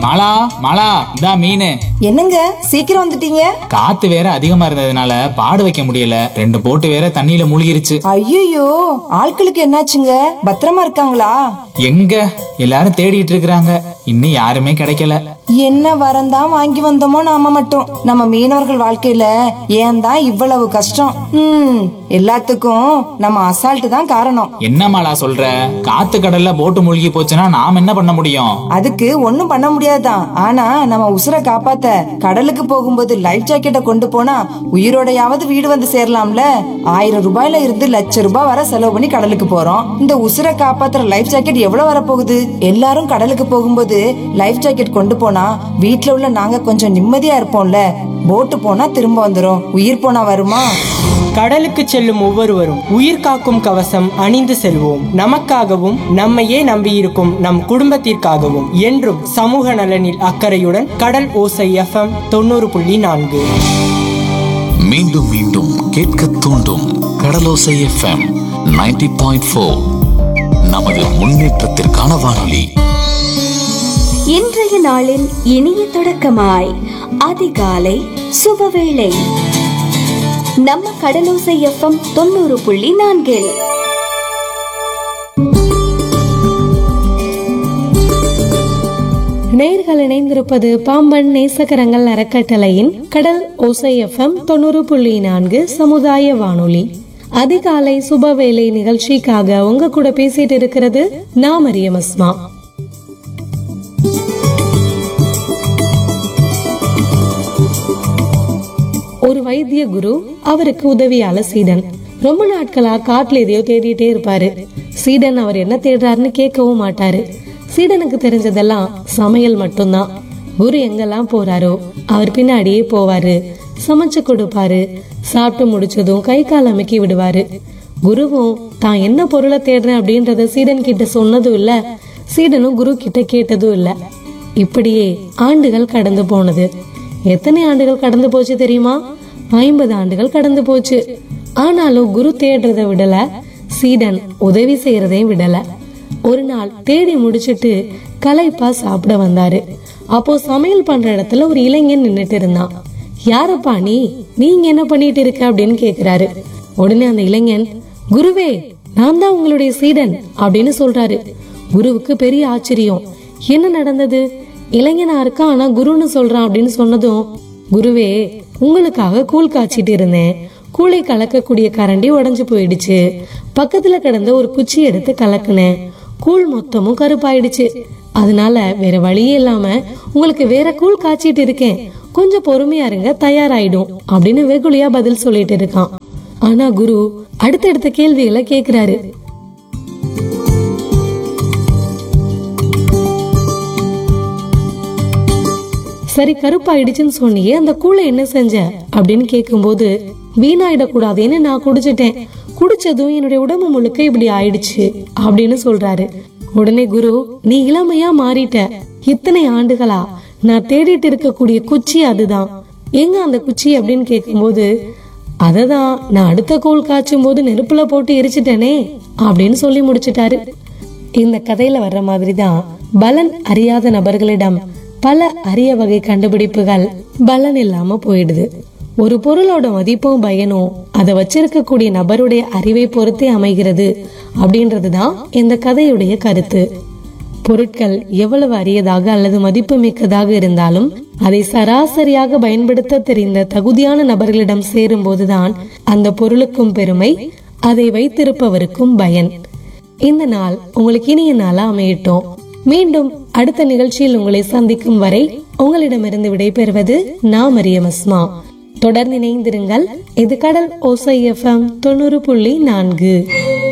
மாலா மாலா இதா மீன் என்னங்க சீக்கிரம் வந்துட்டீங்க காத்து வேற அதிகமா இருந்ததுனால பாடு வைக்க முடியல ரெண்டு போட்டு வேற தண்ணியில மூழ்கிருச்சு ஐயோ ஆட்களுக்கு என்னாச்சுங்க பத்திரமா இருக்காங்களா எங்க எல்லாரும் தேடிட்டு இருக்கிறாங்க இன்னும் யாருமே கிடைக்கல என்ன வரந்தான் வாங்கி வந்தோமோ நாம மட்டும் நம்ம மீனவர்கள் வாழ்க்கையில ஏன் தான் இவ்வளவு கஷ்டம் ம் எல்லாத்துக்கும் நம்ம அசால்ட் தான் காரணம் என்ன மாலா சொல்ற காத்து கடல்ல போட்டு மூழ்கி போச்சுன்னா நாம் என்ன பண்ண முடியும் அதுக்கு ஒண்ணும் பண்ண முடியாதுதான் ஆனா நம்ம உசுரை காப்பாத்த கடலுக்கு போகும்போது லைஃப் ஜாக்கெட்டை கொண்டு போனா உயிரோடையாவது வீடு வந்து சேரலாம்ல ஆயிரம் ரூபாயில இருந்து லட்ச ரூபாய் வரை செலவு பண்ணி கடலுக்கு போறோம் இந்த உசுரை காப்பாத்துற லைஃப் ஜாக்கெட் எவ்வளவு வரப்போகுது எல்லாரும் கடலுக்கு போகும்போது லைஃப் ஜாக்கெட் கொண்டு போனா வீட்ல உள்ள நாங்க கொஞ்சம் நிம்மதியா இருப்போம்ல போட்டு போனா திரும்ப வந்துரும் உயிர் போனா வருமா கடலுக்கு செல்லும் ஒவ்வொருவரும் உயிர் காக்கும் கவசம் அணிந்து செல்வோம் நமக்காகவும் நம்மையே நம்பியிருக்கும் நம் குடும்பத்திற்காகவும் என்றும் சமூக நலனில் அக்கறையுடன் கடல் ஓசை எஃப்எம் தொண்ணூறு புள்ளி நான்கு மீண்டும் மீண்டும் கேட்க தூண்டும் கடலோசை எஃப்எம் 90.4 பாயிண்ட் ஃபோர் நமது முன்னேற்றத்திற்கான வானொலி இன்றைய நாளின் இனிய தொடக்கமாய் அதிகாலை சுபவேளை நம்ம கடலோசை எஃப்எம் தொண்ணூறு புள்ளி நான்கில் நேர்கள் இணைந்திருப்பது பாம்பன் நேசகரங்கள் அறக்கட்டளையின் கடல் ஓசை எஃப்எம் தொண்ணூறு புள்ளி நான்கு சமுதாய வானொலி அதிகாலை சுபவேளை நிகழ்ச்சிக்காக உங்க கூட பேசிட்டு இருக்கிறது நான் மரியம் அஸ்மா ஒரு வைத்திய குரு அவருக்கு உதவியால சீடன் ரொம்ப நாட்களா காட்டுல எதையோ தேடிட்டே இருப்பாரு சீடன் அவர் என்ன தேடுறாருன்னு கேட்கவும் மாட்டாரு சீடனுக்கு தெரிஞ்சதெல்லாம் சமையல் மட்டும்தான் குரு எங்கெல்லாம் போறாரோ அவர் பின்னாடியே போவாரு சமைச்சு கொடுப்பாரு சாப்பிட்டு முடிச்சதும் கை கால் அமுக்கி விடுவாரு குருவும் தான் என்ன பொருளை தேடுறேன் அப்படின்றத சீடன் கிட்ட சொன்னதும் இல்ல சீடனும் குரு கிட்ட கேட்டதும் இல்ல இப்படியே ஆண்டுகள் கடந்து போனது எத்தனை ஆண்டுகள் கடந்து போச்சு தெரியுமா ஐம்பது ஆண்டுகள் கடந்து போச்சு ஆனாலும் குரு தேடுறத விடல சீடன் உதவி செய்யறதையும் விடல ஒரு நாள் தேடி முடிச்சிட்டு களைப்பா சாப்பிட வந்தாரு அப்போ சமையல் பண்ற இடத்துல ஒரு இளைஞன் நின்னுட்டு இருந்தான் யாரப்பா நீ நீங்க என்ன பண்ணிட்டு இருக்க அப்படின்னு கேக்குறாரு உடனே அந்த இளைஞன் குருவே நான் தான் உங்களுடைய சீடன் அப்படின்னு சொல்றாரு குருவுக்கு பெரிய ஆச்சரியம் என்ன நடந்தது இளைஞனா இருக்கான் ஆனா குருன்னு சொல்றான் அப்படின்னு சொன்னதும் குருவே உங்களுக்காக கூழ் காய்ச்சிட்டு இருந்தேன் கூளை கலக்கக்கூடிய கரண்டி உடைஞ்சு போயிடுச்சு பக்கத்துல கிடந்த ஒரு குச்சி எடுத்து கலக்குனேன் கூழ் மொத்தமும் கருப்பாயிடுச்சு அதனால வேற வழியே இல்லாம உங்களுக்கு வேற கூழ் காய்ச்சிட்டு இருக்கேன் கொஞ்சம் பொறுமையா இருங்க தயாராயிடும் அப்படின்னு வெகுளியா பதில் சொல்லிட்டு இருக்கான் ஆனா குரு அடுத்தடுத்த கேள்விகளை கேக்குறாரு சரி கருப்பாயிடுச்சுன்னு சொன்னியே அந்த கூளை என்ன செஞ்ச அப்படின்னு கேக்கும்போது வீணாயிடக்கூடாதுன்னு நான் குடிச்சிட்டேன் குடிச்சதும் என்னுடைய உடம்பு முழுக்க இப்படி ஆயிடுச்சு அப்படின்னு சொல்றாரு உடனே குரு நீ இளமையா மாறிட்ட இத்தனை ஆண்டுகளா நான் தேடிட்டு இருக்கக்கூடிய குச்சி அதுதான் எங்க அந்த குச்சி அப்படின்னு கேக்கும்போது அததான் நான் அடுத்த கோல் காய்ச்சும் போது நெருப்புல போட்டு எரிச்சிட்டேனே அப்படின்னு சொல்லி முடிச்சிட்டாரு இந்த கதையில வர்ற மாதிரி தான் பலன் அறியாத நபர்களிடம் பல அரிய வகை கண்டுபிடிப்புகள் பலன் இல்லாம போயிடுது ஒரு பொருளோட மதிப்பும் பயனும் அதை வச்சிருக்கக்கூடிய நபருடைய அறிவை பொறுத்தே அமைகிறது அப்படின்றதுதான் இந்த கதையுடைய கருத்து பொருட்கள் எவ்வளவு அரியதாக அல்லது மதிப்பு மிக்கதாக இருந்தாலும் அதை சராசரியாக பயன்படுத்த தெரிந்த தகுதியான நபர்களிடம் சேரும் போதுதான் அந்த பொருளுக்கும் பெருமை அதை வைத்திருப்பவருக்கும் பயன் இந்த நாள் உங்களுக்கு இனிய நாளா அமையட்டும் மீண்டும் அடுத்த நிகழ்ச்சியில் உங்களை சந்திக்கும் வரை உங்களிடமிருந்து விடைபெறுவது நான் மரியம் அஸ்மா தொடர்ந்து இணைந்திருங்கள் இது கடல் ஓசை எஃப்எம் தொண்ணூறு புள்ளி நான்கு